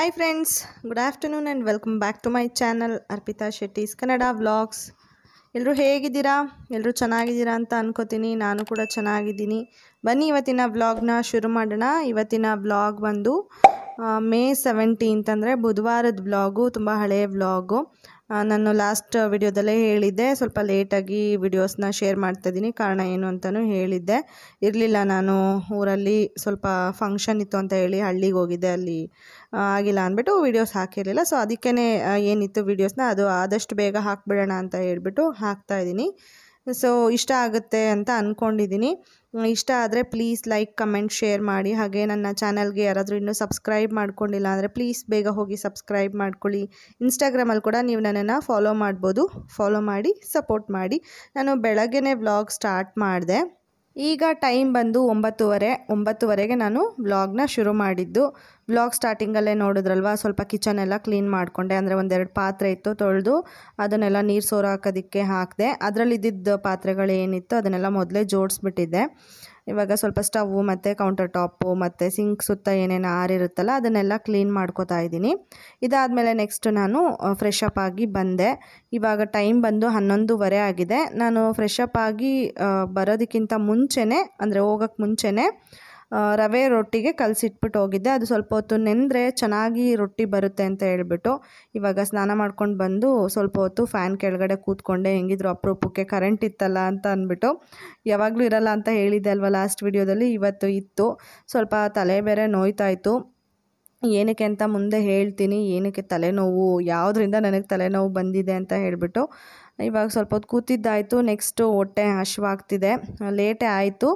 hi friends good afternoon and welcome back to my channel Arpita Shetty's Kannada vlogs ಎಲ್ಲರೂ ಹೇಗಿದ್ದೀರಾ ಎಲ್ಲರೂ ಚೆನ್ನಾಗಿದ್ದೀರಾ ಅಂತ ಅನ್ಕೋತೀನಿ ನಾನು ಕೂಡ ಚೆನ್ನಾಗಿದ್ದೀನಿ ಬನ್ನಿ ಇವತ್ತಿನ ವ್ಲಾಗ್ನ ಶುರು ಮಾಡೋಣ ಇವತ್ತಿನ ವ್ಲಾಗ್ ಬಂದು ಆ, ಮೇ ಸೆವೆಂಟೀನ್ತ್ ಅಂದರೆ ಬುಧವಾರದ ವ್ಲಾಗು ತುಂಬ ಹಳೆಯ ವ್ಲಾಗು ನಾನು ಲಾಸ್ಟ್ ವಿಡಿಯೋದಲ್ಲೇ ಹೇಳಿದ್ದೆ ಸ್ವಲ್ಪ ಲೇಟಾಗಿ ವಿಡಿಯೋಸ್ನ ಶೇರ್ ಮಾಡ್ತಾಯಿದ್ದೀನಿ ಕಾರಣ ಏನು ಅಂತಲೂ ಹೇಳಿದ್ದೆ ಇರಲಿಲ್ಲ ನಾನು ಊರಲ್ಲಿ ಸ್ವಲ್ಪ ಫಂಕ್ಷನ್ ಇತ್ತು ಅಂತ ಹೇಳಿ ಹಳ್ಳಿಗೆ ಹೋಗಿದ್ದೆ ಅಲ್ಲಿ ಆ, ಆಗಿಲ್ಲ ಅಂದ್ಬಿಟ್ಟು ವೀಡಿಯೋಸ್ ಹಾಕಿರಲಿಲ್ಲ ಸೊ ಅದಕ್ಕೇ ಏನಿತ್ತು ವೀಡಿಯೋಸ್ನ ಅದು ಆದಷ್ಟು ಬೇಗ ಹಾಕ್ಬಿಡೋಣ ಅಂತ ಹೇಳ್ಬಿಟ್ಟು ಹಾಕ್ತಾ ಇದ್ದೀನಿ ಸೊ ಇಷ್ಟ ಆಗುತ್ತೆ ಅಂತ ಅಂದ್ಕೊಂಡಿದ್ದೀನಿ ಇಷ್ಟ ಆದರೆ ಪ್ಲೀಸ್ ಲೈಕ್ ಕಮೆಂಟ್ ಶೇರ್ ಮಾಡಿ ಹಾಗೆ ನನ್ನ ಚಾನಲ್ಗೆ ಯಾರಾದರೂ ಇನ್ನೂ ಸಬ್ಸ್ಕ್ರೈಬ್ ಮಾಡ್ಕೊಂಡಿಲ್ಲ ಅಂದರೆ ಪ್ಲೀಸ್ ಬೇಗ ಹೋಗಿ ಸಬ್ಸ್ಕ್ರೈಬ್ ಮಾಡ್ಕೊಳ್ಳಿ ಇನ್ಸ್ಟಾಗ್ರಾಮಲ್ಲಿ ಕೂಡ ನೀವು ನನ್ನನ್ನು ಫಾಲೋ ಮಾಡ್ಬೋದು ಫಾಲೋ ಮಾಡಿ ಸಪೋರ್ಟ್ ಮಾಡಿ ನಾನು ಬೆಳಗ್ಗೆನೇ ವ್ಲಾಗ್ ಸ್ಟಾರ್ಟ್ ಮಾಡಿದೆ ಈಗ ಟೈಮ್ ಬಂದು ಒಂಬತ್ತುವರೆ ಒಂಬತ್ತುವರೆಗೆ ನಾನು ವ್ಲಾಗ್ನ ಶುರು ಮಾಡಿದ್ದು ವ್ಲಾಗ್ ಸ್ಟಾರ್ಟಿಂಗಲ್ಲೇ ನೋಡಿದ್ರಲ್ವ ಸ್ವಲ್ಪ ಕಿಚನ್ ಎಲ್ಲ ಕ್ಲೀನ್ ಮಾಡಿಕೊಂಡೆ ಅಂದರೆ ಒಂದೆರಡು ಪಾತ್ರೆ ಇತ್ತು ತೊಳೆದು ಅದನ್ನೆಲ್ಲ ನೀರು ಸೋರು ಹಾಕೋದಕ್ಕೆ ಹಾಕಿದೆ ಅದರಲ್ಲಿ ಇದ್ದಿದ್ದ ಪಾತ್ರೆಗಳು ಏನಿತ್ತು ಅದನ್ನೆಲ್ಲ ಮೊದಲೇ ಜೋಡಿಸ್ಬಿಟ್ಟಿದ್ದೆ ಇವಾಗ ಸ್ವಲ್ಪ ಸ್ಟವ್ವು ಮತ್ತು ಕೌಂಟರ್ ಟಾಪು ಮತ್ತು ಸಿಂಕ್ ಸುತ್ತ ಏನೇನು ಆರಿರುತ್ತಲ್ಲ ಅದನ್ನೆಲ್ಲ ಕ್ಲೀನ್ ಮಾಡ್ಕೋತಾ ಇದ್ದೀನಿ ಇದಾದಮೇಲೆ ನೆಕ್ಸ್ಟ್ ನಾನು ಫ್ರೆಶ್ ಅಪ್ ಆಗಿ ಬಂದೆ ಇವಾಗ ಟೈಮ್ ಬಂದು ಹನ್ನೊಂದುವರೆ ಆಗಿದೆ ನಾನು ಫ್ರೆಶ್ ಅಪ್ ಆಗಿ ಆ, ಬರೋದಕ್ಕಿಂತ ಮುಂಚೆನೇ ಅಂದರೆ ಹೋಗೋಕ್ಕೆ ಮುಂಚೆನೇ ಆ, ರವೆ ರೊಟ್ಟಿಗೆ ಕಲಸಿಟ್ಬಿಟ್ಟು ಹೋಗಿದ್ದೆ ಅದು ಸ್ವಲ್ಪ ಹೊತ್ತು ನೆಂದರೆ ಚೆನ್ನಾಗಿ ರೊಟ್ಟಿ ಬರುತ್ತೆ ಅಂತ ಹೇಳ್ಬಿಟ್ಟು ಇವಾಗ ಸ್ನಾನ ಮಾಡ್ಕೊಂಡು ಬಂದು ಸ್ವಲ್ಪ ಹೊತ್ತು ಫ್ಯಾನ್ ಕೆಳಗಡೆ ಕೂತ್ಕೊಂಡೆ ಹೆಂಗಿದ್ರು ಅಪರೂಪಕ್ಕೆ ಕರೆಂಟ್ ಇತ್ತಲ್ಲ ಅಂತ ಅಂದ್ಬಿಟ್ಟು ಯಾವಾಗಲೂ ಇರಲ್ಲ ಅಂತ ಹೇಳಿದ್ದೆ ಅಲ್ವಾ ಲಾಸ್ಟ್ ವಿಡಿಯೋದಲ್ಲಿ ಇವತ್ತು ಇತ್ತು ಸ್ವಲ್ಪ ತಲೆ ಬೇರೆ ನೋಯ್ತಾ ಇತ್ತು ಏನಕ್ಕೆ ಅಂತ ಮುಂದೆ ಹೇಳ್ತೀನಿ ಏನಕ್ಕೆ ತಲೆನೋವು ಯಾವುದರಿಂದ ನನಗೆ ತಲೆನೋವು ಬಂದಿದೆ ಅಂತ ಹೇಳಿಬಿಟ್ಟು ಇವಾಗ ಸ್ವಲ್ಪ ಹೊತ್ತು ಕೂತಿದ್ದಾಯಿತು ನೆಕ್ಸ್ಟು ಹೊಟ್ಟೆ ಹಶ್ವಾಗ್ತಿದೆ ಲೇಟೇ ಆಯಿತು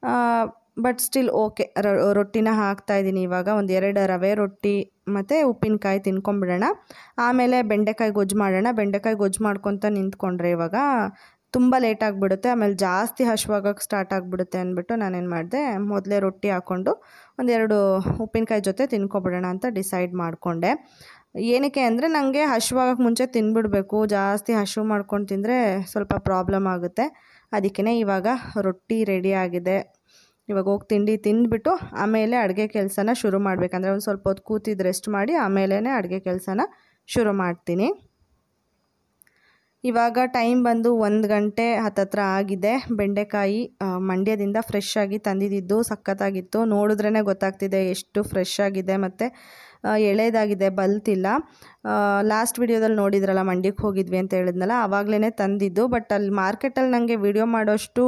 ಬಟ್ ಸ್ಟಿಲ್ ಓಕೆ ರೊಟ್ಟಿನ ಹಾಕ್ತಾ ಇದ್ದೀನಿ ಇವಾಗ ಒಂದು ಎರಡು ರವೆ ರೊಟ್ಟಿ ಮತ್ತು ಉಪ್ಪಿನಕಾಯಿ ತಿನ್ಕೊಂಬಿಡೋಣ ಆಮೇಲೆ ಬೆಂಡೆಕಾಯಿ ಗೊಜ್ಜು ಮಾಡೋಣ ಬೆಂಡೆಕಾಯಿ ಗೊಜ್ಜು ಮಾಡ್ಕೊತ ನಿಂತ್ಕೊಂಡ್ರೆ ಇವಾಗ ತುಂಬ ಲೇಟ್ ಆಗಿಬಿಡುತ್ತೆ ಆಮೇಲೆ ಜಾಸ್ತಿ ಹಶ್ವಾಗಕ್ಕೆ ಸ್ಟಾರ್ಟ್ ಆಗಿಬಿಡುತ್ತೆ ಅಂದ್ಬಿಟ್ಟು ನಾನೇನು ಮಾಡಿದೆ ಮೊದಲೇ ರೊಟ್ಟಿ ಹಾಕ್ಕೊಂಡು ಒಂದೆರಡು ಉಪ್ಪಿನಕಾಯಿ ಜೊತೆ ತಿನ್ಕೊಬಿಡೋಣ ಅಂತ ಡಿಸೈಡ್ ಮಾಡಿಕೊಂಡೆ ಏನಕ್ಕೆ ಅಂದರೆ ನನಗೆ ಹಶ್ವಾಗಕ್ಕೆ ಮುಂಚೆ ತಿನ್ಬಿಡಬೇಕು ಜಾಸ್ತಿ ಹಶು ಮಾಡ್ಕೊಂಡು ತಿಂದರೆ ಸ್ವಲ್ಪ ಪ್ರಾಬ್ಲಮ್ ಆಗುತ್ತೆ ಅದಕ್ಕೇ ಇವಾಗ ರೊಟ್ಟಿ ರೆಡಿ ಆಗಿದೆ ಇವಾಗ ಹೋಗಿ ತಿಂಡಿ ತಿಂದ್ಬಿಟ್ಟು ಆಮೇಲೆ ಅಡುಗೆ ಕೆಲಸನ ಶುರು ಮಾಡಬೇಕಂದ್ರೆ ಒಂದು ಸ್ವಲ್ಪ ಹೊತ್ತು ಕೂತಿದ್ದು ರೆಸ್ಟ್ ಮಾಡಿ ಆಮೇಲೆ ಅಡುಗೆ ಕೆಲಸನ ಶುರು ಮಾಡ್ತೀನಿ ಇವಾಗ ಟೈಮ್ ಬಂದು ಒಂದು ಗಂಟೆ ಹತ್ತತ್ರ ಆಗಿದೆ ಬೆಂಡೆಕಾಯಿ ಆ, ಮಂಡ್ಯದಿಂದ ಫ್ರೆಶ್ ಆಗಿ ತಂದಿದ್ದು ಸಖತ್ತಾಗಿತ್ತು ನೋಡಿದ್ರೇ ಗೊತ್ತಾಗ್ತಿದೆ ಎಷ್ಟು ಫ್ರೆಶ್ ಆಗಿದೆ ಮತ್ತು ಎಳೆದಾಗಿದೆ ಬಲ್ತಿಲ್ಲ ಲಾಸ್ಟ್ ವಿಡಿಯೋದಲ್ಲಿ ನೋಡಿದ್ರಲ್ಲ ಮಂಡ್ಯಕ್ಕೆ ಹೋಗಿದ್ವಿ ಅಂತ ಹೇಳಿದ್ನಲ್ಲ ಆವಾಗಲೇ ತಂದಿದ್ದು ಬಟ್ ಅಲ್ಲಿ ಮಾರ್ಕೆಟಲ್ಲಿ ನನಗೆ ವಿಡಿಯೋ ಮಾಡೋಷ್ಟು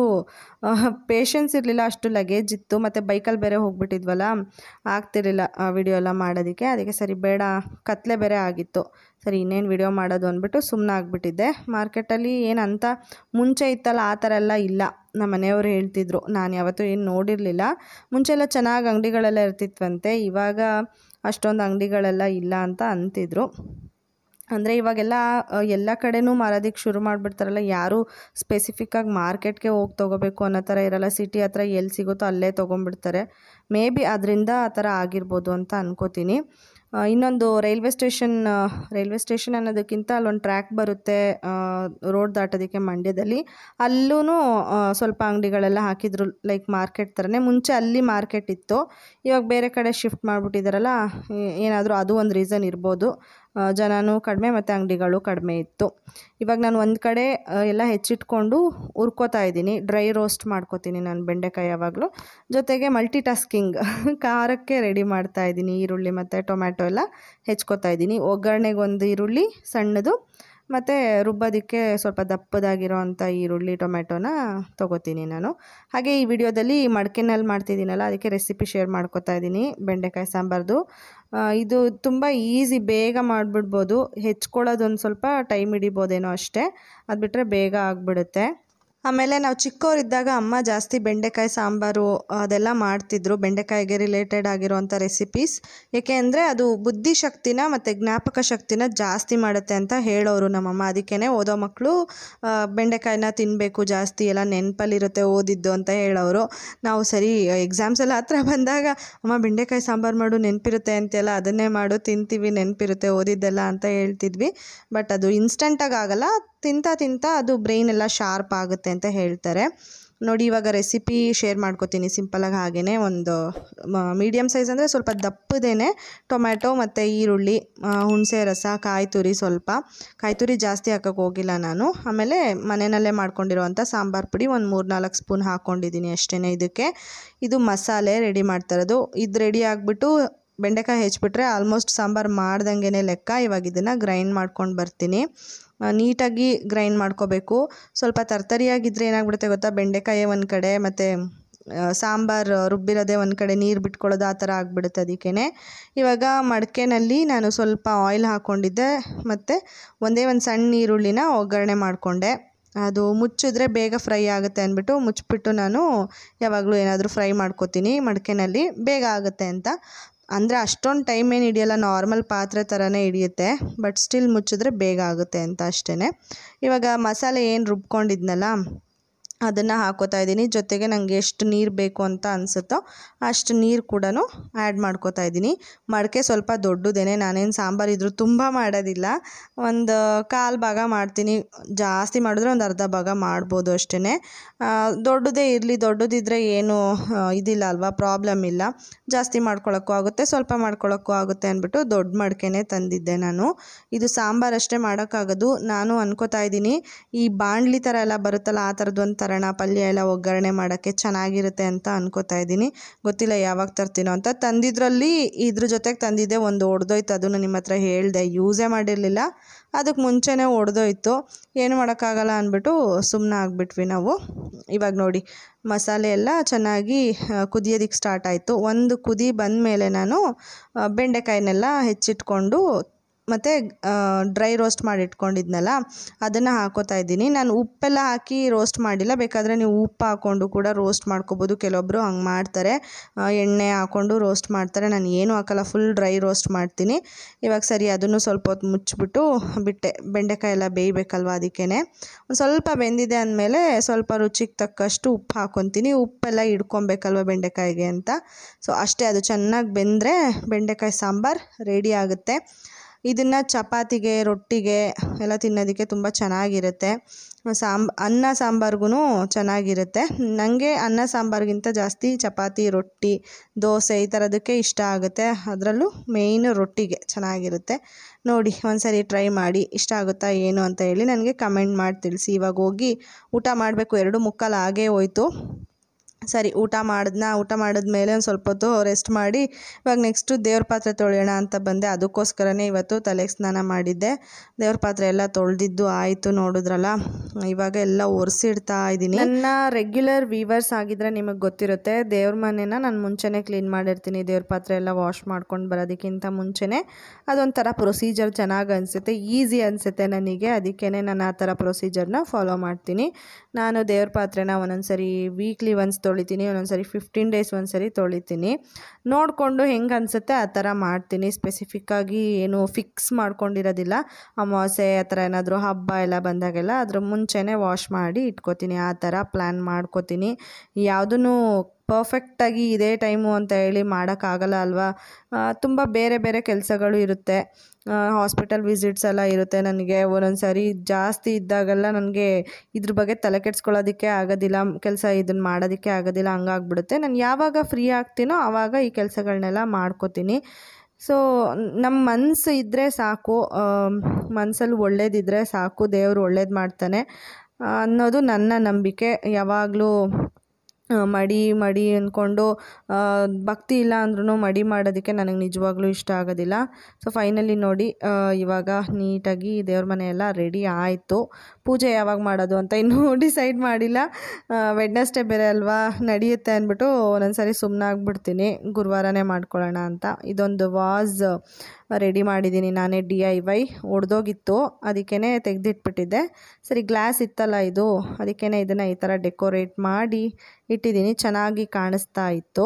ಪೇಷನ್ಸ್ ಇರಲಿಲ್ಲ ಅಷ್ಟು ಲಗೇಜ್ ಇತ್ತು ಮತ್ತು ಬೈಕಲ್ಲಿ ಬೇರೆ ಹೋಗ್ಬಿಟ್ಟಿದ್ವಲ್ಲ ಆಗ್ತಿರಲಿಲ್ಲ ವಿಡಿಯೋ ಎಲ್ಲ ಮಾಡೋದಕ್ಕೆ ಅದಕ್ಕೆ ಸರಿ ಬೇಡ ಕತ್ಲೆ ಬೇರೆ ಆಗಿತ್ತು ಸರಿ ಇನ್ನೇನು ವಿಡಿಯೋ ಮಾಡೋದು ಅಂದ್ಬಿಟ್ಟು ಸುಮ್ಮನೆ ಆಗಿಬಿಟ್ಟಿದ್ದೆ ಮಾರ್ಕೆಟಲ್ಲಿ ಏನಂತ ಮುಂಚೆ ಇತ್ತಲ್ಲ ಆ ಥರ ಎಲ್ಲ ಇಲ್ಲ ನಮ್ಮ ಮನೆಯವರು ಹೇಳ್ತಿದ್ರು ನಾನು ಯಾವತ್ತೂ ಏನು ನೋಡಿರಲಿಲ್ಲ ಮುಂಚೆ ಎಲ್ಲ ಚೆನ್ನಾಗಿ ಅಂಗಡಿಗಳೆಲ್ಲ ಇರ್ತಿತ್ವಂತೆ ಇವಾಗ ಅಷ್ಟೊಂದು ಅಂಗಡಿಗಳೆಲ್ಲ ಇಲ್ಲ ಅಂತ ಅಂತಿದ್ರು ಅಂದರೆ ಇವಾಗೆಲ್ಲ ಅ, ಎಲ್ಲ ಕಡೆನೂ ಮಾರೋದಕ್ಕೆ ಶುರು ಮಾಡಿಬಿಡ್ತಾರಲ್ಲ ಯಾರೂ ಸ್ಪೆಸಿಫಿಕ್ಕಾಗಿ ಮಾರ್ಕೆಟ್ಗೆ ಹೋಗಿ ತೊಗೋಬೇಕು ಅನ್ನೋ ಥರ ಇರಲ್ಲ ಸಿಟಿ ಹತ್ರ ಎಲ್ಲಿ ಸಿಗುತ್ತೋ ಅಲ್ಲೇ ತೊಗೊಂಡ್ಬಿಡ್ತಾರೆ ಮೇ ಬಿ ಅದರಿಂದ ಆ ಥರ ಆಗಿರ್ಬೋದು ಅಂತ ಅನ್ಕೋತೀನಿ ಆ, ಇನ್ನೊಂದು ರೈಲ್ವೆ ಸ್ಟೇಷನ್ ರೈಲ್ವೆ ಸ್ಟೇಷನ್ ಅನ್ನೋದಕ್ಕಿಂತ ಅಲ್ಲೊಂದು ಟ್ರ್ಯಾಕ್ ಬರುತ್ತೆ ರೋಡ್ ದಾಟೋದಕ್ಕೆ ಮಂಡ್ಯದಲ್ಲಿ ಅಲ್ಲೂ ಸ್ವಲ್ಪ ಅಂಗಡಿಗಳೆಲ್ಲ ಹಾಕಿದ್ರು ಲೈಕ್ ಮಾರ್ಕೆಟ್ ಥರನೇ ಮುಂಚೆ ಅಲ್ಲಿ ಮಾರ್ಕೆಟ್ ಇತ್ತು ಇವಾಗ ಬೇರೆ ಕಡೆ ಶಿಫ್ಟ್ ಮಾಡಿಬಿಟ್ಟಿದ್ದಾರಲ್ಲ ಏನಾದರೂ ಅದು ಒಂದು ರೀಸನ್ ಇರ್ಬೋದು ಆ, ಜನನೂ ಕಡಿಮೆ ಮತ್ತು ಅಂಗಡಿಗಳು ಕಡಿಮೆ ಇತ್ತು ಇವಾಗ ನಾನು ಒಂದು ಕಡೆ ಆ, ಎಲ್ಲ ಹೆಚ್ಚಿಟ್ಕೊಂಡು ಹುರ್ಕೋತಾ ಇದ್ದೀನಿ ಡ್ರೈ ರೋಸ್ಟ್ ಮಾಡ್ಕೋತೀನಿ ನಾನು ಬೆಂಡೆಕಾಯಿ ಯಾವಾಗಲೂ ಜೊತೆಗೆ ಮಲ್ಟಿ ಟಾಸ್ಕಿಂಗ್ ಖಾರಕ್ಕೆ ರೆಡಿ ಮಾಡ್ತಾ ಇದ್ದೀನಿ ಈರುಳ್ಳಿ ಮತ್ತು ಟೊಮ್ಯಾಟೊ ಎಲ್ಲ ಹೆಚ್ಕೋತಾ ಇದ್ದೀನಿ ಒಗ್ಗರಣೆಗೆ ಒಂದು ಈರುಳ್ಳಿ ಸಣ್ಣದು ಮತ್ತು ರುಬ್ಬೋದಕ್ಕೆ ಸ್ವಲ್ಪ ದಪ್ಪದಾಗಿರೋ ಅಂಥ ಈರುಳ್ಳಿ ಟೊಮ್ಯಾಟೊನ ತೊಗೋತೀನಿ ನಾನು ಹಾಗೆ ಈ ವಿಡಿಯೋದಲ್ಲಿ ಮಡ್ಕೆನಲ್ಲಿ ಮಾಡ್ತಿದ್ದೀನಲ್ಲ ಅದಕ್ಕೆ ರೆಸಿಪಿ ಶೇರ್ ಮಾಡ್ಕೊತಾ ಇದ್ದೀನಿ ಬೆಂಡೆಕಾಯಿ ಸಾಂಬಾರ್ದು ಆ, ಇದು ತುಂಬ ಈಸಿ ಬೇಗ ಮಾಡಿಬಿಡ್ಬೋದು ಹೆಚ್ಕೊಳ್ಳೋದು ಒಂದು ಸ್ವಲ್ಪ ಟೈಮ್ ಹಿಡಿಬೋದೇನೋ ಅಷ್ಟೇ ಅದು ಬಿಟ್ಟರೆ ಬೇಗ ಆಗಿಬಿಡುತ್ತೆ ಆಮೇಲೆ ನಾವು ಚಿಕ್ಕವರಿದ್ದಾಗ ಅಮ್ಮ ಜಾಸ್ತಿ ಬೆಂಡೆಕಾಯಿ ಸಾಂಬಾರು ಅದೆಲ್ಲ ಮಾಡ್ತಿದ್ರು ಬೆಂಡೆಕಾಯಿಗೆ ರಿಲೇಟೆಡ್ ಆಗಿರೋವಂಥ ರೆಸಿಪೀಸ್ ಏಕೆ ಅಂದರೆ ಅದು ಬುದ್ಧಿಶಕ್ತಿನ ಮತ್ತು ಜ್ಞಾಪಕ ಶಕ್ತಿನ ಜಾಸ್ತಿ ಮಾಡುತ್ತೆ ಅಂತ ಹೇಳೋರು ನಮ್ಮಮ್ಮ ಅದಕ್ಕೇ ಓದೋ ಮಕ್ಕಳು ಬೆಂಡೆಕಾಯಿನ ತಿನ್ನಬೇಕು ಜಾಸ್ತಿ ಎಲ್ಲ ನೆನಪಲ್ಲಿರುತ್ತೆ ಓದಿದ್ದು ಅಂತ ಹೇಳೋರು ನಾವು ಸರಿ ಎಕ್ಸಾಮ್ಸ್ ಎಲ್ಲ ಹತ್ರ ಬಂದಾಗ ಅಮ್ಮ ಬೆಂಡೆಕಾಯಿ ಸಾಂಬಾರು ಮಾಡು ನೆನಪಿರುತ್ತೆ ಅಂತೆಲ್ಲ ಅದನ್ನೇ ಮಾಡು ತಿಂತೀವಿ ನೆನಪಿರುತ್ತೆ ಓದಿದ್ದೆಲ್ಲ ಅಂತ ಹೇಳ್ತಿದ್ವಿ ಬಟ್ ಅದು ಇನ್ಸ್ಟಂಟಾಗಿ ಆಗಲ್ಲ ತಿಂತಾ ತಿಂತಾ ಅದು ಬ್ರೈನ್ ಎಲ್ಲ ಶಾರ್ಪ್ ಆಗುತ್ತೆ ಅಂತ ಹೇಳ್ತಾರೆ ನೋಡಿ ಇವಾಗ ರೆಸಿಪಿ ಶೇರ್ ಮಾಡ್ಕೋತೀನಿ ಸಿಂಪಲಾಗಿ ಹಾಗೆಯೇ ಒಂದು ಮೀಡಿಯಮ್ ಸೈಜ್ ಅಂದರೆ ಸ್ವಲ್ಪ ದಪ್ಪದೇನೆ ಟೊಮ್ಯಾಟೊ ಮತ್ತು ಈರುಳ್ಳಿ ಆ, ಹುಣಸೆ ರಸ ಕಾಯಿ ತುರಿ ಸ್ವಲ್ಪ ಕಾಯಿ ತುರಿ ಜಾಸ್ತಿ ಹಾಕೋಕ್ಕೆ ಹೋಗಿಲ್ಲ ನಾನು ಆಮೇಲೆ ಮನೆಯಲ್ಲೇ ಮಾಡ್ಕೊಂಡಿರೋವಂಥ ಸಾಂಬಾರು ಪುಡಿ ಒಂದು ಮೂರು ನಾಲ್ಕು ಸ್ಪೂನ್ ಹಾಕ್ಕೊಂಡಿದ್ದೀನಿ ಅಷ್ಟೇ ಇದಕ್ಕೆ ಇದು ಮಸಾಲೆ ರೆಡಿ ಮಾಡ್ತಾಯಿರೋದು ಇದು ರೆಡಿ ಆಗಿಬಿಟ್ಟು ಬೆಂಡೆಕಾಯಿ ಹೆಚ್ಚಿಬಿಟ್ರೆ ಆಲ್ಮೋಸ್ಟ್ ಸಾಂಬಾರು ಮಾಡ್ದಂಗೆ ಲೆಕ್ಕ ಇವಾಗ ಇದನ್ನು ಗ್ರೈಂಡ್ ಮಾಡ್ಕೊಂಡು ಬರ್ತೀನಿ ಆ, ನೀಟಾಗಿ ಗ್ರೈಂಡ್ ಮಾಡ್ಕೋಬೇಕು ಸ್ವಲ್ಪ ತರ್ತರಿಯಾಗಿದ್ದರೆ ಏನಾಗ್ಬಿಡುತ್ತೆ ಗೊತ್ತಾ ಬೆಂಡೆಕಾಯಿ ಒಂದು ಕಡೆ ಮತ್ತು ಸಾಂಬಾರು ರುಬ್ಬಿರೋದೇ ಒಂದು ಕಡೆ ನೀರು ಬಿಟ್ಕೊಳ್ಳೋದು ಆ ಥರ ಆಗಿಬಿಡುತ್ತೆ ಅದಕ್ಕೇ ಇವಾಗ ಮಡಕೆನಲ್ಲಿ ನಾನು ಸ್ವಲ್ಪ ಆಯಿಲ್ ಹಾಕ್ಕೊಂಡಿದ್ದೆ ಮತ್ತು ಒಂದೇ ಒಂದು ಸಣ್ಣ ಈರುಳ್ಳಿನ ಒಗ್ಗರಣೆ ಮಾಡಿಕೊಂಡೆ ಅದು ಮುಚ್ಚಿದ್ರೆ ಬೇಗ ಫ್ರೈ ಆಗುತ್ತೆ ಅಂದ್ಬಿಟ್ಟು ಮುಚ್ಚಿಬಿಟ್ಟು ನಾನು ಯಾವಾಗಲೂ ಏನಾದರೂ ಫ್ರೈ ಮಾಡ್ಕೋತೀನಿ ಮಡಕೆನಲ್ಲಿ ಬೇಗ ಆಗುತ್ತೆ ಅಂತ ಅಂದರೆ ಅಷ್ಟೊಂದು ಟೈಮ್ ಏನು ಹಿಡಿಯಲ್ಲ ನಾರ್ಮಲ್ ಪಾತ್ರೆ ಥರನೇ ಹಿಡಿಯುತ್ತೆ ಬಟ್ ಸ್ಟಿಲ್ ಮುಚ್ಚಿದ್ರೆ ಬೇಗ ಆಗುತ್ತೆ ಅಂತ ಅಷ್ಟೇ ಇವಾಗ ಮಸಾಲೆ ಏನು ರುಬ್ಕೊಂಡಿದ್ನಲ್ಲ ಅದನ್ನು ಹಾಕೋತಾ ಇದ್ದೀನಿ ಜೊತೆಗೆ ನನಗೆ ಎಷ್ಟು ನೀರು ಬೇಕು ಅಂತ ಅನಿಸುತ್ತೋ ಅಷ್ಟು ನೀರು ಕೂಡ ಆ್ಯಡ್ ಮಾಡ್ಕೋತಾ ಇದ್ದೀನಿ ಮಡಕೆ ಸ್ವಲ್ಪ ದೊಡ್ಡದೇನೆ ನಾನೇನು ಸಾಂಬಾರು ಇದ್ರೂ ತುಂಬ ಮಾಡೋದಿಲ್ಲ ಒಂದು ಕಾಲು ಭಾಗ ಮಾಡ್ತೀನಿ ಜಾಸ್ತಿ ಮಾಡಿದ್ರೆ ಒಂದು ಅರ್ಧ ಭಾಗ ಮಾಡ್ಬೋದು ಅಷ್ಟೇ ದೊಡ್ಡದೇ ಇರಲಿ ದೊಡ್ಡದಿದ್ದರೆ ಏನು ಆ, ಇದಿಲ್ಲ ಅಲ್ವಾ ಪ್ರಾಬ್ಲಮ್ ಇಲ್ಲ ಜಾಸ್ತಿ ಮಾಡ್ಕೊಳ್ಳೋಕ್ಕೂ ಆಗುತ್ತೆ ಸ್ವಲ್ಪ ಮಾಡ್ಕೊಳ್ಳೋಕ್ಕೂ ಆಗುತ್ತೆ ಅಂದ್ಬಿಟ್ಟು ದೊಡ್ಡ ಮಡಕೆನೇ ತಂದಿದ್ದೆ ನಾನು ಇದು ಸಾಂಬಾರು ಅಷ್ಟೇ ಮಾಡೋಕ್ಕಾಗೋದು ನಾನು ಅನ್ಕೋತಾ ಇದ್ದೀನಿ ಈ ಬಾಣಲಿ ಥರ ಎಲ್ಲ ಬರುತ್ತಲ್ಲ ಆ ಥರದ್ದು ಒಂದು ತರಣ ಪಲ್ಯ ಎಲ್ಲ ಒಗ್ಗರಣೆ ಮಾಡೋಕ್ಕೆ ಚೆನ್ನಾಗಿರುತ್ತೆ ಅಂತ ಅನ್ಕೋತಾ ಇದ್ದೀನಿ ಗೊತ್ತಿಲ್ಲ ಯಾವಾಗ ತರ್ತೀನೋ ಅಂತ ತಂದಿದ್ರಲ್ಲಿ ಇದ್ರ ಜೊತೆಗೆ ತಂದಿದ್ದೆ ಒಂದು ಒಡೆದೋಯ್ತು ಅದನ್ನು ನಿಮ್ಮ ಹತ್ರ ಹೇಳಿದೆ ಯೂಸೇ ಮಾಡಿರಲಿಲ್ಲ ಅದಕ್ಕೆ ಮುಂಚೆನೇ ಒಡೆದೋಯ್ತು ಏನು ಮಾಡೋಕ್ಕಾಗಲ್ಲ ಅಂದ್ಬಿಟ್ಟು ಸುಮ್ಮನೆ ಆಗಿಬಿಟ್ವಿ ನಾವು ಇವಾಗ ನೋಡಿ ಮಸಾಲೆ ಎಲ್ಲ ಚೆನ್ನಾಗಿ ಕುದಿಯೋದಕ್ಕೆ ಸ್ಟಾರ್ಟ್ ಆಯಿತು ಒಂದು ಕುದಿ ಬಂದ ಮೇಲೆ ನಾನು ಆ, ಬೆಂಡೆಕಾಯಿನೆಲ್ಲ ಹೆಚ್ಚಿಟ್ಕೊಂಡು ಮತ್ತು ಡ್ರೈ ರೋಸ್ಟ್ ಮಾಡಿ ಇಟ್ಕೊಂಡಿದ್ನಲ್ಲ ಅದನ್ನು ಹಾಕೋತಾ ಇದ್ದೀನಿ ನಾನು ಉಪ್ಪೆಲ್ಲ ಹಾಕಿ ರೋಸ್ಟ್ ಮಾಡಿಲ್ಲ ಬೇಕಾದರೆ ನೀವು ಉಪ್ಪು ಹಾಕ್ಕೊಂಡು ಕೂಡ ರೋಸ್ಟ್ ಮಾಡ್ಕೋಬೋದು ಕೆಲವೊಬ್ಬರು ಹಂಗೆ ಮಾಡ್ತಾರೆ ಆ, ಎಣ್ಣೆ ಹಾಕ್ಕೊಂಡು ರೋಸ್ಟ್ ಮಾಡ್ತಾರೆ ನಾನು ಏನೂ ಹಾಕಲ್ಲ ಫುಲ್ ಡ್ರೈ ರೋಸ್ಟ್ ಮಾಡ್ತೀನಿ ಇವಾಗ ಸರಿ ಅದನ್ನು ಸ್ವಲ್ಪ ಹೊತ್ತು ಮುಚ್ಚಿಬಿಟ್ಟು ಬಿಟ್ಟೆ ಬೆಂಡೆಕಾಯಿ ಎಲ್ಲ ಬೇಯಬೇಕಲ್ವ ಅದಕ್ಕೇ ಒಂದು ಸ್ವಲ್ಪ ಬೆಂದಿದೆ ಅಂದಮೇಲೆ ಸ್ವಲ್ಪ ರುಚಿಗೆ ತಕ್ಕಷ್ಟು ಉಪ್ಪು ಹಾಕ್ಕೊತೀನಿ ಉಪ್ಪೆಲ್ಲ ಹಿಡ್ಕೊಬೇಕಲ್ವ ಬೆಂಡೆಕಾಯಿಗೆ ಅಂತ ಸೊ ಅಷ್ಟೇ ಅದು ಚೆನ್ನಾಗಿ ಬೆಂದರೆ ಬೆಂಡೆಕಾಯಿ ಸಾಂಬಾರು ರೆಡಿ ಆಗುತ್ತೆ ಇದನ್ನು ಚಪಾತಿಗೆ ರೊಟ್ಟಿಗೆ ಎಲ್ಲ ತಿನ್ನೋದಕ್ಕೆ ತುಂಬ ಚೆನ್ನಾಗಿರುತ್ತೆ ಸಾಂಬ್ ಅನ್ನ ಸಾಂಬಾರ್ಗೂ ಚೆನ್ನಾಗಿರುತ್ತೆ ನನಗೆ ಅನ್ನ ಸಾಂಬಾರ್ಗಿಂತ ಜಾಸ್ತಿ ಚಪಾತಿ ರೊಟ್ಟಿ ದೋಸೆ ಈ ಥರದಕ್ಕೆ ಇಷ್ಟ ಆಗುತ್ತೆ ಅದರಲ್ಲೂ ಮೇಯ್ನು ರೊಟ್ಟಿಗೆ ಚೆನ್ನಾಗಿರುತ್ತೆ ನೋಡಿ ಒಂದ್ಸರಿ ಟ್ರೈ ಮಾಡಿ ಇಷ್ಟ ಆಗುತ್ತಾ ಏನು ಅಂತ ಹೇಳಿ ನನಗೆ ಕಮೆಂಟ್ ಮಾಡಿ ತಿಳಿಸಿ ಇವಾಗ ಹೋಗಿ ಊಟ ಮಾಡಬೇಕು ಎರಡು ಮುಕ್ಕಾಲು ಆಗೇ ಹೋಯ್ತು ಸರಿ ಊಟ ಮಾಡಿದ್ನ ಊಟ ಮಾಡಿದ್ಮೇಲೆ ಒಂದು ಸ್ವಲ್ಪ ಹೊತ್ತು ರೆಸ್ಟ್ ಮಾಡಿ ಇವಾಗ ನೆಕ್ಸ್ಟು ದೇವ್ರ ಪಾತ್ರೆ ತೊಳೆಯೋಣ ಅಂತ ಬಂದೆ ಅದಕ್ಕೋಸ್ಕರನೇ ಇವತ್ತು ತಲೆಗೆ ಸ್ನಾನ ಮಾಡಿದ್ದೆ ದೇವ್ರ ಪಾತ್ರೆ ಎಲ್ಲ ತೊಳೆದಿದ್ದು ಆಯಿತು ನೋಡಿದ್ರಲ್ಲ ಇವಾಗ ಎಲ್ಲ ಒರೆಸಿಡ್ತಾ ಇದ್ದೀನಿ ನನ್ನ ರೆಗ್ಯುಲರ್ ವೀವರ್ಸ್ ಆಗಿದ್ರೆ ನಿಮಗೆ ಗೊತ್ತಿರುತ್ತೆ ದೇವ್ರ ಮನೆನ ನಾನು ಮುಂಚೆನೇ ಕ್ಲೀನ್ ಮಾಡಿರ್ತೀನಿ ದೇವ್ರ ಪಾತ್ರೆ ಎಲ್ಲ ವಾಶ್ ಮಾಡ್ಕೊಂಡು ಬರೋದಕ್ಕಿಂತ ಮುಂಚೆನೇ ಅದೊಂಥರ ಪ್ರೊಸೀಜರ್ ಚೆನ್ನಾಗಿ ಅನಿಸುತ್ತೆ ಈಸಿ ಅನಿಸುತ್ತೆ ನನಗೆ ಅದಕ್ಕೇ ನಾನು ಆ ಥರ ಪ್ರೊಸೀಜರ್ನ ಫಾಲೋ ಮಾಡ್ತೀನಿ ನಾನು ದೇವ್ರ ಪಾತ್ರೆನ ಒಂದೊಂದು ಸರಿ ವೀಕ್ಲಿ ಒನ್ಸ್ ತೊಳಿತೀನಿ ಒಂದೊಂದು ಸರಿ ಫಿಫ್ಟೀನ್ ಡೇಸ್ ಒಂದು ಸರಿ ತೊಳಿತೀನಿ ನೋಡಿಕೊಂಡು ಹೆಂಗೆ ಅನಿಸುತ್ತೆ ಆ ಥರ ಮಾಡ್ತೀನಿ ಸ್ಪೆಸಿಫಿಕ್ಕಾಗಿ ಏನು ಫಿಕ್ಸ್ ಮಾಡ್ಕೊಂಡಿರೋದಿಲ್ಲ ಅಮಾವಾಸ್ಯೆ ಆ ಥರ ಏನಾದರೂ ಹಬ್ಬ ಎಲ್ಲ ಬಂದಾಗೆಲ್ಲ ಅದ್ರ ಮುಂಚೆನೇ ವಾಶ್ ಮಾಡಿ ಇಟ್ಕೋತೀನಿ ಆ ಥರ ಪ್ಲ್ಯಾನ್ ಮಾಡ್ಕೋತೀನಿ ಯಾವುದೂ ಪರ್ಫೆಕ್ಟಾಗಿ ಇದೇ ಟೈಮು ಅಂತ ಹೇಳಿ ಮಾಡೋಕ್ಕಾಗಲ್ಲ ಅಲ್ವಾ ತುಂಬ ಬೇರೆ ಬೇರೆ ಕೆಲಸಗಳು ಇರುತ್ತೆ ಹಾಸ್ಪಿಟಲ್ ವಿಸಿಟ್ಸ್ ಎಲ್ಲ ಇರುತ್ತೆ ನನಗೆ ಒಂದೊಂದು ಸಾರಿ ಜಾಸ್ತಿ ಇದ್ದಾಗೆಲ್ಲ ನನಗೆ ಇದ್ರ ಬಗ್ಗೆ ತಲೆ ಕೆಡ್ಸ್ಕೊಳ್ಳೋದಕ್ಕೆ ಆಗೋದಿಲ್ಲ ಕೆಲಸ ಇದನ್ನು ಮಾಡೋದಕ್ಕೆ ಆಗೋದಿಲ್ಲ ಹಂಗಾಗ್ಬಿಡುತ್ತೆ ನಾನು ಯಾವಾಗ ಫ್ರೀ ಆಗ್ತೀನೋ ಆವಾಗ ಈ ಕೆಲಸಗಳನ್ನೆಲ್ಲ ಮಾಡ್ಕೋತೀನಿ ಸೊ ನಮ್ಮ ಮನಸ್ಸು ಇದ್ದರೆ ಸಾಕು ಮನಸ್ಸಲ್ಲಿ ಒಳ್ಳೇದಿದ್ದರೆ ಸಾಕು ದೇವರು ಒಳ್ಳೇದು ಮಾಡ್ತಾನೆ ಆ, ಅನ್ನೋದು ನನ್ನ ನಂಬಿಕೆ ಯಾವಾಗಲೂ ಆ, ಮಡಿ ಮಡಿ ಅಂದ್ಕೊಂಡು ಆ, ಭಕ್ತಿ ಇಲ್ಲ ಅಂದ್ರೂ ಮಡಿ ಮಾಡೋದಕ್ಕೆ ನನಗೆ ನಿಜವಾಗ್ಲೂ ಇಷ್ಟ ಆಗೋದಿಲ್ಲ ಸೊ ಫೈನಲಿ ನೋಡಿ ಆ, ಇವಾಗ ನೀಟಾಗಿ ದೇವ್ರ ಮನೆ ಎಲ್ಲ ರೆಡಿ ಆಯಿತು ಪೂಜೆ ಯಾವಾಗ ಮಾಡೋದು ಅಂತ ಇನ್ನೂ ಡಿಸೈಡ್ ಮಾಡಿಲ್ಲ ವೆಡ್ನೆಸ್ಡೇ ಬೇರೆ ಅಲ್ವಾ ನಡೆಯುತ್ತೆ ಅಂದ್ಬಿಟ್ಟು ಒಂದೊಂದು ಸಾರಿ ಸುಮ್ಮನೆ ಆಗ್ಬಿಡ್ತೀನಿ ಗುರುವಾರನೇ ಮಾಡ್ಕೊಳ್ಳೋಣ ಅಂತ ಇದೊಂದು ವಾಸ್ ರೆಡಿ ಮಾಡಿದ್ದೀನಿ ನಾನೇ ಡಿ ಐ ವೈ ಒಡೆದೋಗಿತ್ತು ಅದಕ್ಕೇ ತೆಗೆದಿಟ್ಬಿಟ್ಟಿದ್ದೆ ಸರಿ ಗ್ಲಾಸ್ ಇತ್ತಲ್ಲ ಇದು ಅದಕ್ಕೇ ಇದನ್ನು ಈ ಥರ ಡೆಕೋರೇಟ್ ಮಾಡಿ ಇಟ್ಟಿದ್ದೀನಿ ಚೆನ್ನಾಗಿ ಕಾಣಿಸ್ತಾ ಇತ್ತು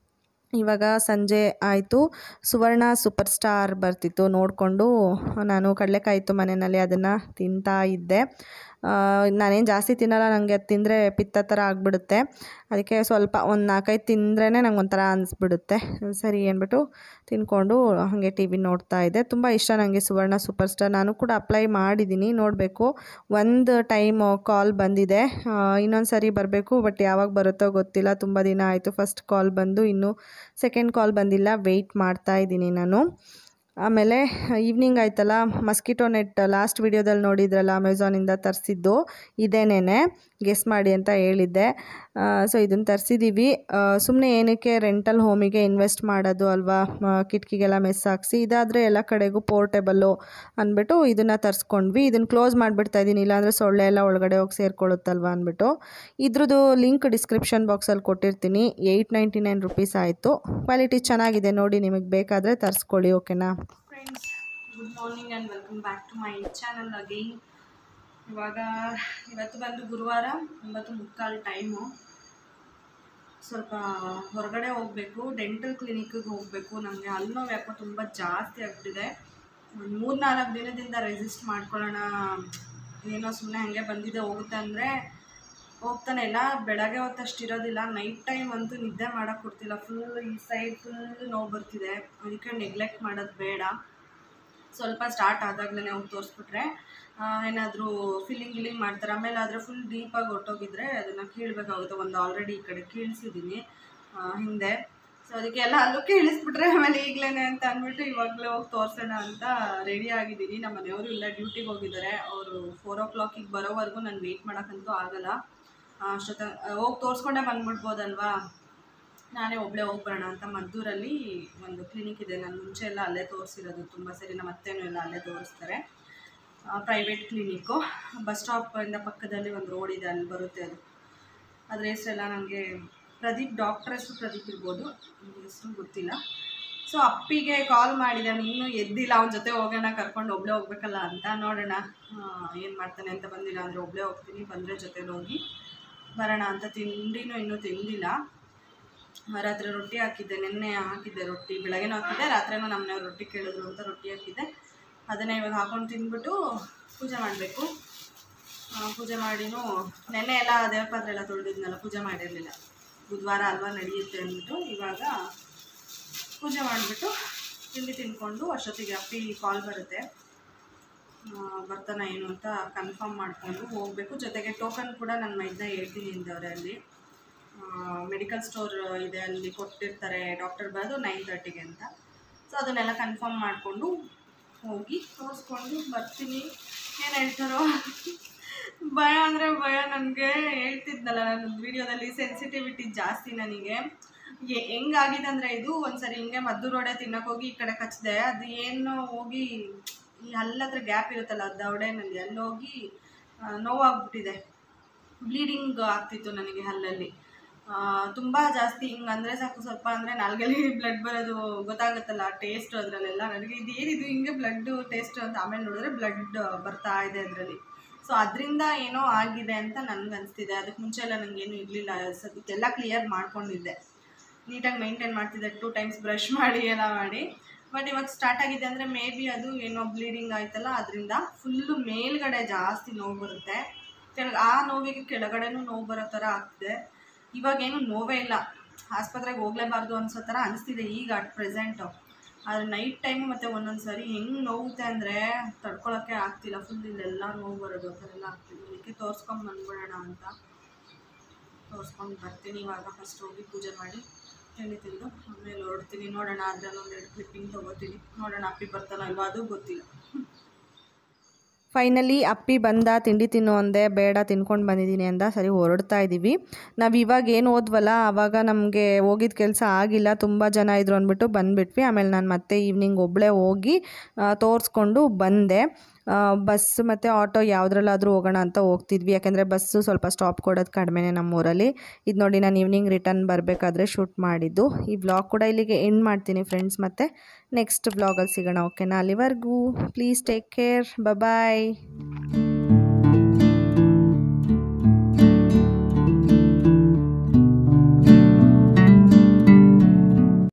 ಇವಾಗ ಸಂಜೆ ಆಯಿತು ಸುವರ್ಣ ಸೂಪರ್ ಸ್ಟಾರ್ ಬರ್ತಿತ್ತು ನೋಡಿಕೊಂಡು ನಾನು ಕಡಲೆಕಾಯಿ ಇತ್ತು ಮನೆಯಲ್ಲಿ ಅದನ್ನು ತಿಂತಾ ಇದ್ದೆ ನಾನೇನು ಜಾಸ್ತಿ ತಿನ್ನಲ್ಲ ನನಗೆ ಅದು ತಿಂದರೆ ಪಿತ್ತ ಥರ ಆಗಿಬಿಡುತ್ತೆ ಅದಕ್ಕೆ ಸ್ವಲ್ಪ ಒಂದು ನಾಲ್ಕೈದು ತಿಂದ್ರೇ ನಂಗೆ ಒಂಥರ ಅನಿಸ್ಬಿಡುತ್ತೆ ಸರಿ ಅಂದ್ಬಿಟ್ಟು ತಿಂದ್ಕೊಂಡು ಹಾಗೆ ಟಿ ವಿ ನೋಡ್ತಾ ಇದ್ದೆ ತುಂಬ ಇಷ್ಟ ನನಗೆ ಸುವರ್ಣ ಸೂಪರ್ ಸ್ಟಾರ್ ನಾನು ಕೂಡ ಅಪ್ಲೈ ಮಾಡಿದ್ದೀನಿ ನೋಡಬೇಕು ಒಂದು ಟೈಮ್ ಕಾಲ್ ಬಂದಿದೆ ಇನ್ನೊಂದು ಸರಿ ಬರಬೇಕು ಬಟ್ ಯಾವಾಗ ಬರುತ್ತೋ ಗೊತ್ತಿಲ್ಲ ತುಂಬ ದಿನ ಆಯಿತು ಫಸ್ಟ್ ಕಾಲ್ ಬಂದು ಇನ್ನೂ ಸೆಕೆಂಡ್ ಕಾಲ್ ಬಂದಿಲ್ಲ ವೆಯ್ಟ್ ಮಾಡ್ತಾ ಇದ್ದೀನಿ ನಾನು ಆಮೇಲೆ ಈವ್ನಿಂಗ್ ಆಯ್ತಲ್ಲ ಮಸ್ಕಿಟೋ ನೆಟ್ ಲಾಸ್ಟ್ ವಿಡಿಯೋದಲ್ಲಿ ನೋಡಿದ್ರಲ್ಲ ಅಮೆಝಾನಿಂದ ತರಿಸಿದ್ದು ಇದೇನೇನೆ ಗೆಸ್ ಮಾಡಿ ಅಂತ ಹೇಳಿದ್ದೆ ಸೊ ಇದನ್ನು ತರಿಸಿದ್ದೀವಿ ಸುಮ್ಮನೆ ಏನಕ್ಕೆ ರೆಂಟಲ್ ಹೋಮಿಗೆ ಇನ್ವೆಸ್ಟ್ ಮಾಡೋದು ಅಲ್ವಾ ಮ, ಕಿಟಕಿಗೆಲ್ಲ ಮೆಸ್ ಹಾಕ್ಸಿ ಇದಾದರೆ ಎಲ್ಲ ಕಡೆಗೂ ಪೋರ್ಟೇಬಲ್ಲು ಅಂದ್ಬಿಟ್ಟು ಇದನ್ನು ತರಿಸ್ಕೊಂಡ್ವಿ ಇದನ್ನು ಕ್ಲೋಸ್ ಮಾಡಿಬಿಡ್ತಾ ಇದ್ದೀನಿ ಇಲ್ಲಾಂದರೆ ಸೊಳ್ಳೆ ಎಲ್ಲ ಒಳಗಡೆ ಹೋಗಿ ಸೇರ್ಕೊಳ್ಳುತ್ತಲ್ವ ಅಂದ್ಬಿಟ್ಟು ಇದ್ರದ್ದು ಲಿಂಕ್ ಡಿಸ್ಕ್ರಿಪ್ಷನ್ ಬಾಕ್ಸಲ್ಲಿ ಕೊಟ್ಟಿರ್ತೀನಿ ಏಯ್ಟ್ ನೈಂಟಿ ನೈನ್ ರುಪೀಸ್ ಆಯಿತು ಕ್ವಾಲಿಟಿ ಚೆನ್ನಾಗಿದೆ ನೋಡಿ ನಿಮಗೆ ಬೇಕಾದರೆ ತರಿಸ್ಕೊಳ್ಳಿ ಓಕೆನಾ friends good morning and welcome back to my channel again ಇವಾಗ ಇವತ್ತು ಬಂದು ಗುರುವಾರ ಒಂಬತ್ತು ಮುಕ್ಕಾಲು ಟೈಮು ಸ್ವಲ್ಪ ಹೊರಗಡೆ ಹೋಗಬೇಕು ಡೆಂಟಲ್ ಕ್ಲಿನಿಕ್ಕಿಗೆ ಹೋಗಬೇಕು ನನಗೆ ಹಲ್ಲು ನೋವು ಯಾಕೋ ತುಂಬ ಜಾಸ್ತಿ ಆಗ್ಬಿಟ್ಟಿದೆ ಒಂದು ಮೂರು ನಾಲ್ಕು ದಿನದಿಂದ ರೆಸಿಸ್ಟ್ ಮಾಡ್ಕೊಳ್ಳೋಣ ಏನೋ ಸುಮ್ಮನೆ ಹಾಗೆ ಬಂದಿದೆ ಹೋಗುತ್ತೆ ಅಂದರೆ ಹೋಗ್ತಾನೆ ಇಲ್ಲ ಬೆಳಗ್ಗೆ ಹೊತ್ತಷ್ಟು ಇರೋದಿಲ್ಲ ನೈಟ್ ಟೈಮ್ ಅಂತೂ ನಿದ್ದೆ ಮಾಡೋಕ್ಕೆ ಕೊಡ್ತಿಲ್ಲ ಫುಲ್ ಈ ಸೈಡ್ ಫುಲ್ ನೋವು ಬರ್ತಿದೆ ಅದಕ್ಕೆ ನೆಗ್ಲೆಕ್ಟ್ ಮಾಡೋದು ಬೇಡ ಸ್ವಲ್ಪ ಸ್ಟಾರ್ಟ್ ಆದಾಗಲೇ ಹೋಗಿ ತೋರಿಸ್ಬಿಟ್ರೆ ಏನಾದರೂ ಫಿಲ್ಲಿಂಗ್ ಗಿಲ್ಲಿಂಗ್ ಮಾಡ್ತಾರೆ ಆಮೇಲೆ ಆದರೆ ಫುಲ್ ಡೀಪಾಗಿ ಹೊಟ್ಟೋಗಿದ್ರೆ ಅದನ್ನು ಕೀಳ್ಬೇಕಾಗುತ್ತೆ ಒಂದು ಆಲ್ರೆಡಿ ಈ ಕಡೆ ಕೀಳ್ಸಿದ್ದೀನಿ ಆ, ಹಿಂದೆ ಸೊ ಅದಕ್ಕೆ ಎಲ್ಲ ಅಲ್ಲೂ ಕೀಳಿಸ್ಬಿಟ್ರೆ ಆಮೇಲೆ ಈಗಲೇ ಅಂತ ಅಂದ್ಬಿಟ್ಟು ಇವಾಗಲೇ ಹೋಗಿ ತೋರಿಸೋಣ ಅಂತ ರೆಡಿ ಆಗಿದ್ದೀನಿ ನಮ್ಮ ಮನೆಯವರು ಇಲ್ಲ ಡ್ಯೂಟಿಗೆ ಹೋಗಿದ್ದಾರೆ ಅವರು ಫೋರ್ ಓ ಕ್ಲಾಕಿಗೆ ಬರೋವರೆಗೂ ನಾನು ವೆಯ್ಟ್ ಮಾಡೋಕ್ಕಂತೂ ಆಗಲ್ಲ ಅಷ್ಟೊತ್ತ ಹೋಗಿ ತೋರಿಸ್ಕೊಂಡೇ ಬಂದ್ಬಿಡ್ಬೋದಲ್ವಾ ನಾನೇ ಒಬ್ಬಳೇ ಹೋಗ್ಬರೋಣ ಅಂತ ಮದ್ದೂರಲ್ಲಿ ಒಂದು ಕ್ಲಿನಿಕ್ ಇದೆ ನಾನು ಮುಂಚೆ ಎಲ್ಲ ಅಲ್ಲೇ ತೋರಿಸಿರೋದು ತುಂಬ ಸರಿ ನಮ್ಮ ಅತ್ತೆನೂ ಎಲ್ಲ ಅಲ್ಲೇ ತೋರಿಸ್ತಾರೆ ಪ್ರೈವೇಟ್ ಕ್ಲಿನಿಕ್ಕು ಬಸ್ ಸ್ಟಾಪಿಂದ ಪಕ್ಕದಲ್ಲಿ ಒಂದು ರೋಡ್ ಇದೆ ಅಲ್ಲಿ ಬರುತ್ತೆ ಅದು ಅದ್ರ ಹೆಸರೆಲ್ಲ ನನಗೆ ಪ್ರದೀಪ್ ಡಾಕ್ಟರ್ ಹೆಸರು ಪ್ರದೀಪ್ ಇರ್ಬೋದು ನನಗೆ ಹೆಸರು ಗೊತ್ತಿಲ್ಲ ಸೊ ಅಪ್ಪಿಗೆ ಕಾಲ್ ಮಾಡಿದೆ ಇನ್ನೂ ಎದ್ದಿಲ್ಲ ಅವನ ಜೊತೆ ಹೋಗೋಣ ಕರ್ಕೊಂಡು ಒಬ್ಬಳೇ ಹೋಗ್ಬೇಕಲ್ಲ ಅಂತ ನೋಡೋಣ ಏನು ಮಾಡ್ತಾನೆ ಅಂತ ಬಂದಿಲ್ಲ ಅಂದರೆ ಒಬ್ಬಳೇ ಹೋಗ್ತೀನಿ ಬಂದರೆ ಜೊತೆಲಿ ಹೋಗಿ ಬರೋಣ ಅಂತ ತಿಂಡಿನೂ ಇನ್ನೂ ತಿಂದಿಲ್ಲ ರಾತ್ರಿ ರೊಟ್ಟಿ ಹಾಕಿದ್ದೆ ನಿನ್ನೆ ಹಾಕಿದ್ದೆ ರೊಟ್ಟಿ ಬೆಳಗ್ಗೆನೂ ಹಾಕಿದ್ದೆ ರಾತ್ರಿನೂ ನಮ್ಮನೆಯವ್ರು ರೊಟ್ಟಿ ಕೇಳಿದ್ರು ಅಂತ ರೊಟ್ಟಿ ಹಾಕಿದ್ದೆ ಅದನ್ನೇ ಇವಾಗ ಹಾಕೊಂಡು ತಿಂದ್ಬಿಟ್ಟು ಪೂಜೆ ಮಾಡಬೇಕು ಪೂಜೆ ಮಾಡಿನೂ ನೆನ್ನೆ ಎಲ್ಲ ದೇವ್ರ ಪಾತ್ರೆ ಎಲ್ಲ ತೊಳೆದಿದ್ನಲ್ಲ ಪೂಜೆ ಮಾಡಿರಲಿಲ್ಲ ಬುಧವಾರ ಅಲ್ವಾ ನಡೆಯುತ್ತೆ ಅಂದ್ಬಿಟ್ಟು ಇವಾಗ ಪೂಜೆ ಮಾಡಿಬಿಟ್ಟು ತಿಂಡಿ ತಿಂದ್ಕೊಂಡು ಅಷ್ಟೊತ್ತಿಗೆ ಅಪ್ಪಿ ಕಾಲ್ ಬರುತ್ತೆ ಆ, ಬರ್ತಾನ ಏನು ಅಂತ ಕನ್ಫರ್ಮ್ ಮಾಡಿಕೊಂಡು ಹೋಗಬೇಕು ಜೊತೆಗೆ ಟೋಕನ್ ಕೂಡ ನನ್ನ ಮೈದನ ಹೇಳ್ತೀನಿ ಅಂದವ್ರೆ ಅಲ್ಲಿ ಮೆಡಿಕಲ್ ಸ್ಟೋರ್ ಇದೆ ಅಲ್ಲಿ ಕೊಟ್ಟಿರ್ತಾರೆ ಡಾಕ್ಟರ್ ಬರೋದು ನೈನ್ ತರ್ಟಿಗೆ ಅಂತ ಸೊ ಅದನ್ನೆಲ್ಲ ಕನ್ಫರ್ಮ್ ಮಾಡಿಕೊಂಡು ಹೋಗಿ ತೋರಿಸ್ಕೊಂಡು ಬರ್ತೀನಿ ಏನು ಹೇಳ್ತಾರೋ ಭಯ ಅಂದರೆ ಭಯ ನನಗೆ ಹೇಳ್ತಿದ್ನಲ್ಲ ನಾನು ವಿಡಿಯೋದಲ್ಲಿ ಸೆನ್ಸಿಟಿವಿಟಿ ಜಾಸ್ತಿ ನನಗೆ ಎ- ಹೆಂಗಾಗಿದೆ ಅಂದರೆ ಇದು ಒಂದ್ಸರಿ ಹಿಂಗೆ ಮದ್ದು ರೋಡೆ ತಿನ್ನಕ್ಕೆ ಹೋಗಿ ಈ ಕಡೆ ಕಚ್ಚಿದೆ ಅದು ಏನು ಹೋಗಿ ಈ ಹಲ್ಲತ್ರ ಗ್ಯಾಪ್ ಇರುತ್ತಲ್ಲ ದವಡೆನಲ್ಲಿ ಅಲ್ಲಿ ಹೋಗಿ ಆ, ನೋವಾಗ್ಬಿಟ್ಟಿದೆ ಬ್ಲೀಡಿಂಗ್ ಆಗ್ತಿತ್ತು ನನಗೆ ಹಲ್ಲಲ್ಲಿ ತುಂಬ ಜಾಸ್ತಿ ಹಿಂಗೆ ಅಂದರೆ ಸಾಕು ಸ್ವಲ್ಪ ಅಂದರೆ ನಾಲ್ಗಲ್ಲಿ ಬ್ಲಡ್ ಬರೋದು ಗೊತ್ತಾಗುತ್ತಲ್ಲ ಟೇಸ್ಟ್ ಅದರಲ್ಲೆಲ್ಲ ನನಗೆ ಇದು ಏನಿದು ಹಿಂಗೆ ಬ್ಲಡ್ ಟೇಸ್ಟ್ ಅಂತ ಆಮೇಲೆ ನೋಡಿದ್ರೆ ಬ್ಲಡ್ ಬರ್ತಾ ಇದೆ ಅದರಲ್ಲಿ ಸೊ ಅದರಿಂದ ಏನೋ ಆಗಿದೆ ಅಂತ ನನಗೆ ಅನಿಸ್ತಿದೆ ಅದಕ್ಕೆ ಮುಂಚೆ ಎಲ್ಲ ನನಗೇನು ಇರಲಿಲ್ಲ ಸದ್ಯಕ್ಕೆಲ್ಲ ಕ್ಲಿಯರ್ ಮಾಡ್ಕೊಂಡಿದ್ದೆ ನೀಟಾಗಿ ಮೇಂಟೈನ್ ಮಾಡ್ತಿದ್ದೆ ಟೂ ಟೈಮ್ಸ್ ಬ್ರಷ್ ಮಾಡಿ ಎಲ್ಲ ಮಾಡಿ ಬಟ್ ಇವಾಗ ಸ್ಟಾರ್ಟ್ ಆಗಿದೆ ಅಂದರೆ ಮೇ ಬಿ ಅದು ಏನೋ ಬ್ಲೀಡಿಂಗ್ ಆಯ್ತಲ್ಲ ಅದರಿಂದ ಫುಲ್ಲು ಮೇಲ್ಗಡೆ ಜಾಸ್ತಿ ನೋವು ಬರುತ್ತೆ ಕೆಳಗೆ ಆ ನೋವಿಗೆ ಕೆಳಗಡೆನೂ ನೋವು ಬರೋ ಥರ ಆಗ್ತಿದೆ ಇವಾಗೇನು ನೋವೇ ಇಲ್ಲ ಆಸ್ಪತ್ರೆಗೆ ಹೋಗಲೇಬಾರ್ದು ಅನ್ಸೋ ಥರ ಅನಿಸ್ತಿದೆ ಈಗ ಅಟ್ ಪ್ರೆಸೆಂಟು ಆದರೆ ನೈಟ್ ಟೈಮು ಮತ್ತು ಒಂದೊಂದು ಸರಿ ಹೆಂಗೆ ನೋವುತ್ತೆ ಅಂದರೆ ತಡ್ಕೊಳಕ್ಕೆ ಆಗ್ತಿಲ್ಲ ಫುಲ್ ಇಲ್ಲೆಲ್ಲ ನೋವು ಬರೋದು ಆ ಥರ ಎಲ್ಲ ಆಗ್ತಿದೆ ಅದಕ್ಕೆ ತೋರಿಸ್ಕೊಂಡು ಬಂದ್ಬಿಡೋಣ ಅಂತ ತೋರಿಸ್ಕೊಂಡು ಬರ್ತೀನಿ ಇವಾಗ ಫಸ್ಟ್ ಹೋಗಿ ಪೂಜೆ ಮಾಡಿ ತಿಂಡಿ ತಿಂದು ಆಮೇಲೆ ಹೊರಡ್ತೀನಿ ನೋಡೋಣ ಅದ್ರಲ್ಲಿ ಒಂದೆರಡು ಕ್ಲಿಪ್ಪಿಂಗ್ ತೊಗೋತೀನಿ ನೋಡೋಣ ಅಪ್ಪಿ ಬರ್ತಾನೋ ಇಲ್ವೋ ಅದು ಗೊತ್ತಿಲ್ಲ ಫೈನಲಿ ಅಪ್ಪಿ ಬಂದ ತಿಂಡಿ ತಿನ್ನು ಅಂದೆ ಬೇಡ ತಿನ್ಕೊಂಡು ಬಂದಿದ್ದೀನಿ ಅಂದ ಸರಿ ಹೊರಡ್ತಾ ಇದ್ದೀವಿ ನಾವು ಇವಾಗ ಏನು ಹೋದ್ವಲ್ಲ ಆವಾಗ ನಮಗೆ ಹೋಗಿದ್ದ ಕೆಲಸ ಆಗಿಲ್ಲ ತುಂಬ ಜನ ಇದ್ರು ಅಂದ್ಬಿಟ್ಟು ಬಂದುಬಿಟ್ವಿ ಆಮೇಲೆ ನಾನು ಮತ್ತೆ ಈವ್ನಿಂಗ್ ಒಬ್ಬಳೇ ಹೋಗಿ ತೋರಿಸ್ಕೊಂಡು ಬಂದೆ ಬಸ್ ಮತ್ತು ಆಟೋ ಯಾವುದ್ರಲ್ಲಾದರೂ ಹೋಗೋಣ ಅಂತ ಹೋಗ್ತಿದ್ವಿ ಯಾಕೆಂದರೆ ಬಸ್ಸು ಸ್ವಲ್ಪ ಸ್ಟಾಪ್ ಕೊಡೋದು ಕಡಿಮೆನೇ ನಮ್ಮೂರಲ್ಲಿ ಇದು ನೋಡಿ ನಾನು ಈವ್ನಿಂಗ್ ರಿಟರ್ನ್ ಬರಬೇಕಾದ್ರೆ ಶೂಟ್ ಮಾಡಿದ್ದು ಈ ವ್ಲಾಗ್ ಕೂಡ ಇಲ್ಲಿಗೆ ಎಂಡ್ ಮಾಡ್ತೀನಿ ಫ್ರೆಂಡ್ಸ್ ಮತ್ತು ನೆಕ್ಸ್ಟ್ ವ್ಲಾಗಲ್ಲಿ ಸಿಗೋಣ ಓಕೆನಾ ಅಲ್ಲಿವರೆಗೂ ಪ್ಲೀಸ್ ಟೇಕ್ ಕೇರ್ ಬಾಯ್